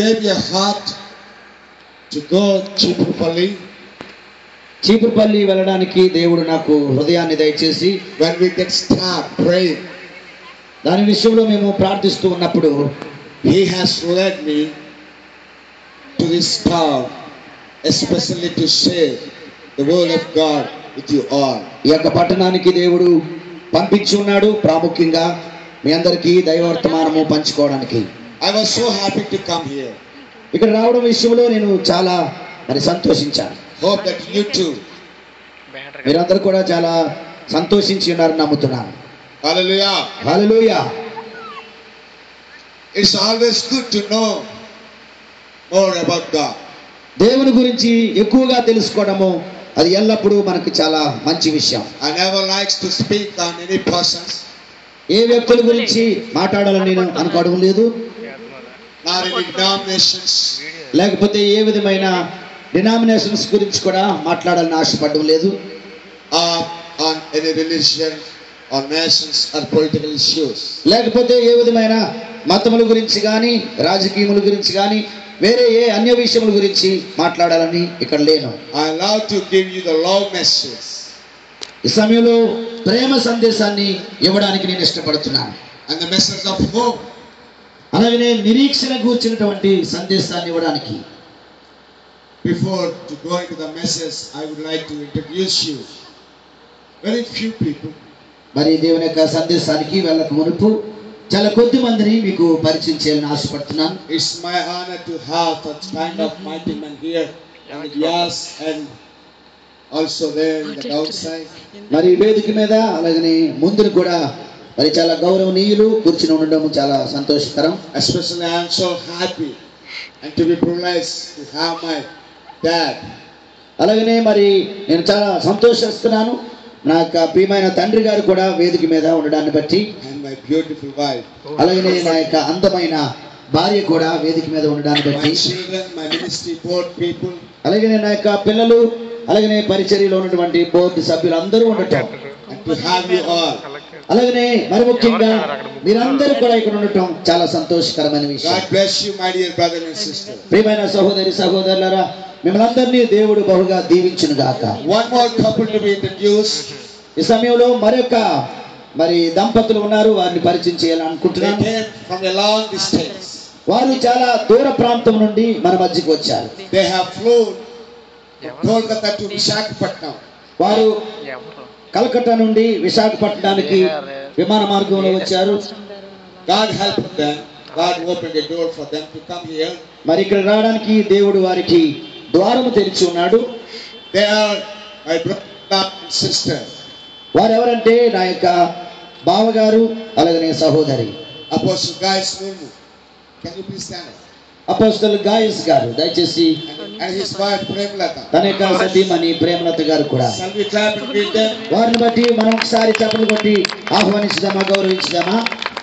gave me a heart to go Chipupalli Cheepurupalli వెళ్ళడానికి దేవుడు నాకు హృదయాన్ని దయచేసి when we get start praying. దాని విషయంలో మేము ప్రార్థిస్తూ ఉన్నప్పుడు He has led me to this town, especially to share the word of God with you all. ఈ యొక్క పట్టణానికి దేవుడు పంపించి ఉన్నాడు ప్రాముఖ్యంగా మీ అందరికీ దైవవర్తమానము పంచుకోవడానికి I was so happy to come here. ఇక్కడ రావడం విషయంలో నేను చాలా మరి సంతోషించాను Hope that you too. మీరందరూ కూడా చాలా సంతోషించి ఉన్నారని నమ్ముతున్నాను Hallelujah. Hallelujah It's always good to know more about God. దేవుని గురించి ఎక్కువగా తెలుసుకోవడము అది ఎల్లప్పుడూ మనకు చాలా మంచి విషయం I never likes to speak on any persons, ఏ వ్యక్తుల గురించి మాట్లాడాలని నేను అనుకోవడం లేదు not any denominations, లేకపోతే ఏ విధమైన డినామినేషన్స్ గురించి కూడా మాట్లాడాలని ఆశపడడం లేదు or on any religion or nations or political issues. లేకపోతే ఏ విధమైన మతముల గురించి కానీ రాజకీయముల గురించి కానీ వేరే ఏ అన్య విషయముల గురించి మాట్లాడాలని ఇక్కడ లేను I love to give you the love message ఈ సమయంలో ప్రేమ సందేశాన్ని ఇవ్వడానికి నేను ఇష్టపడుతున్నాను and the message of hope. అలాగనే నిరీక్షణ కూర్చున్నటువంటి సందేశాన్ని ఇవ్వడానికి Before to go into the message, I would like to introduce you. Very few people. మరి దేవుని యొక్క సందేశానికి వెళ్ళక మునుపు చాలా కొద్ది మందిని మీకు పరిచయం చేయాలని ఆశపడుతున్నాను It's my honor to have such kind of mighty men here and yes and also there in the outside. మరి ఈ వేదిక మీద అలాగనే ముందును కూడా మరి చాలా గౌరవనీయులు కూర్చుని ఉండడం చాలా సంతోషకరం Especially I am so happy and to be privileged to have my dad అలాగనే మరి నేను చాలా సంతోషిస్తున్నాను నా యొక్క ప్రియమైన తండ్రి గారు కూడా వేదిక మీద ఉండడాన్ని బట్టి and my beautiful wife. అలాగనే నా యొక్క అందమైన భార్య కూడా వేదిక మీద ఉండడాన్ని My బట్టి children, my ministry board people, అలాగనే నా యొక్క పిల్లలు అలాగనే పరిచర్యలో ఉన్నటువంటి బోర్డు సభ్యులు అందరూ ఉండటం and to have you all. అలాగనే మరి ముఖ్యంగా మీరందరూ కూడా ఇక్కడ ఉండటం చాలా సంతోషకరమైన విషయం God bless you, my dear brother and sister. ప్రియమైన సహోదరి సహోదరులారా మిమ్మల్ని అందరినీ దేవుడు బహుగా దీవించును గాక One more couple to be introduced. ఈ సమయంలో మరొక మరి దంపతులు ఉన్నారు వారిని పరిచయం They చేయాలనుకుంటున్నాను came from a long distance. వారు చాలా దూర ప్రాంతం నుండి మన మధ్యకు వచ్చారు They have flown from Kolkata to Visakhapatnam. వారు ఎవరు కలకత్తా నుండి విశాఖపట్నానికి విమాన మార్గంలో వచ్చారు God helped them. God opened a door for them to come here. మరి ఇక్కడ రావడానికి దేవుడు వారికి ద్వారము తెరిచి ఉన్నాడు They are my brother and sister. వారు ఎవరంటే నా యొక్క బావగారు అలాగనే సహోదరి Apostle Guy Murmu. Can you please stand up? అపోస్తలు గాయస్ గారు దయచేసి And, and his wife Premlata. తన యొక్క సతీమణి ప్రేమలత గారు కూడా Shall we clap and greet them? వారిని బట్టి మనం ఒకసారి చప్పలు కొట్టి ఆహ్వానించుదామా గౌరవించుదామా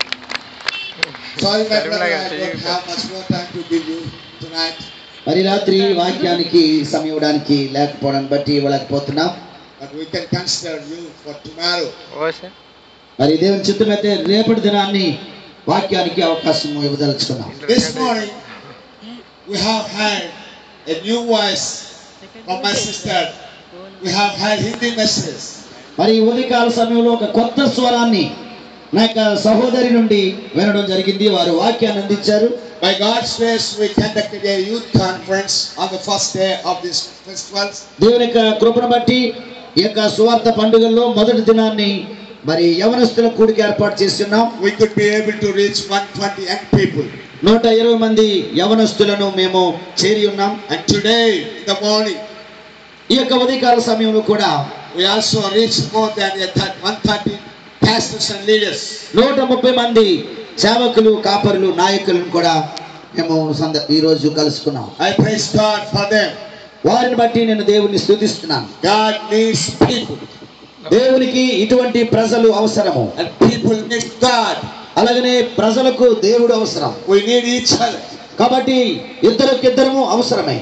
Sorry, my brother, I don't have much more time to give you tonight. మరి రాత్రి వాక్యానికి సమయం ఇవ్వడానికి లేకపోవడాన్ని బట్టి ఇవ్వలేకపోతున్నాం But we can consider you for tomorrow. ఓసే మరి దేవుని చిత్తమైతే రేపటి దినాన్ని వాక్యానికి అవకాశం ఇవ్వదలుచుకున్నాం This morning, we have had a new voice from my sister. We have had Hindi messages. మరి ఈ ఉదయకాల సమయంలో ఒక కొత్త స్వరాన్ని నా యొక్క సహోదరి నుండి వినడం జరిగింది వారు వాక్యాన్ని అందించారు By God's grace, we conducted a youth conference on the first day of this festival. దేవుని యొక్క కృపను బట్టి ఈ యొక్క సువార్త పండుగల్లో మొదటి దినాన్ని మరి యవనస్తుల కూడికి ఏర్పాటు చేస్తున్నాం We could be able to reach 120 young people. నూట ఇరవై మంది యవనస్తులను మేము చేరి ఉన్నాం And today, in the morning, ఈ యొక్క ఉదయకాల సమయంలో కూడా we also reached more than a thir- 130 pastors and leaders. నూట ముప్పై మంది సేవకులు కాపరులు నాయకులను కూడా మేము సంద ఈరోజు కలుసుకున్నాం I praise God for them. వారిని బట్టి నేను దేవుని స్తుతిస్తున్నాను God needs people, దేవునికి ఇటువంటి ప్రజలు అవసరము and people need God. అలాగనే ప్రజలకు దేవుడు అవసరం We need each other. కాబట్టి ఇద్దరికిద్దరము అవసరమే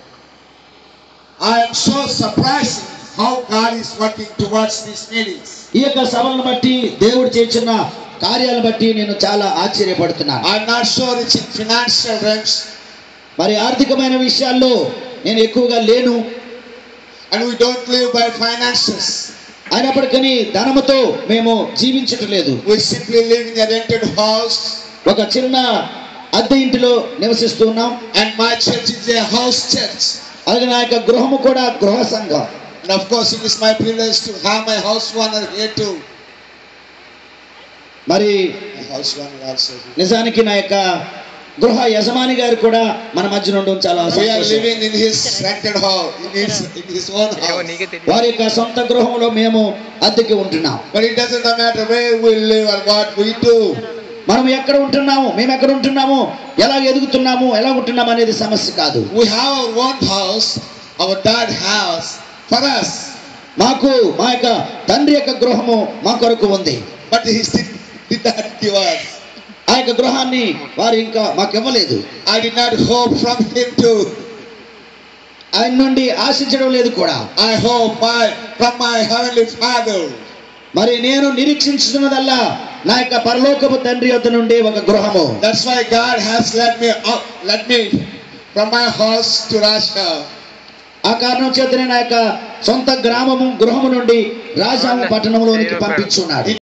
I am so surprised how God is working towards these meetings. ఈ యొక్క సభలను బట్టి దేవుడు చేస్తున్న కార్యాలను బట్టి నేను చాలా ఆశ్చర్యపడుతున్నాను I'm not sure it's in financial ranks, మరి ఆర్థికమైన విషయాల్లో నేను ఎక్కువగా లేను and we don't live by finances. అయినప్పటికీ ధనముతో మేము జీవించట్లేదు We simply live in a rented house, ఒక చిన్న అద్దె ఇంటిలో నివసిస్తున్నాం and my church is a house church. అలాగే నా యొక్క గృహము కూడా గృహ సంఘం And of course, it is my privilege to have my house owner here too. మరి My house owner also. నిజానికి నా యొక్క గృహ యజమాని గారు కూడా మన మధ్య ఉండడం చాలా We are సంతోషం. living in his rented house, in his, in his own house. వారి యొక్క సొంత గృహంలో మేము అద్దెకి ఉంటున్నాం But it doesn't matter where we live or what we do. మనం ఎక్కడ ఉంటున్నాము మేము ఎక్కడ ఉంటున్నాము ఎలా ఎదుగుతున్నాము ఎలా ఉంటున్నాము అనేది సమస్య కాదు We have our own house, our dad house for us. మాకు మా యొక్క తండ్రి యొక్క గృహము మా కొరకు ఉంది But he still did not give us. ఆ యొక్క గృహాన్ని వారు ఇంకా మాకు ఇవ్వలేదు I did not hope from him too. ఆయన నుండి ఆశించడం లేదు కూడా I hope my from my heavenly Father. మరి నేను నిరీక్షించుతున్నదల్లా నా యొక్క పరలోకపు తండ్రి యొద్ద నుండి ఒక గృహము That's why God has led me out, led me from my house to Russia. ఆ కారణం చేతనే నా యొక్క సొంత గ్రామము గృహము నుండి రాజాము పట్టణంలోనికి పంపించున్నాడు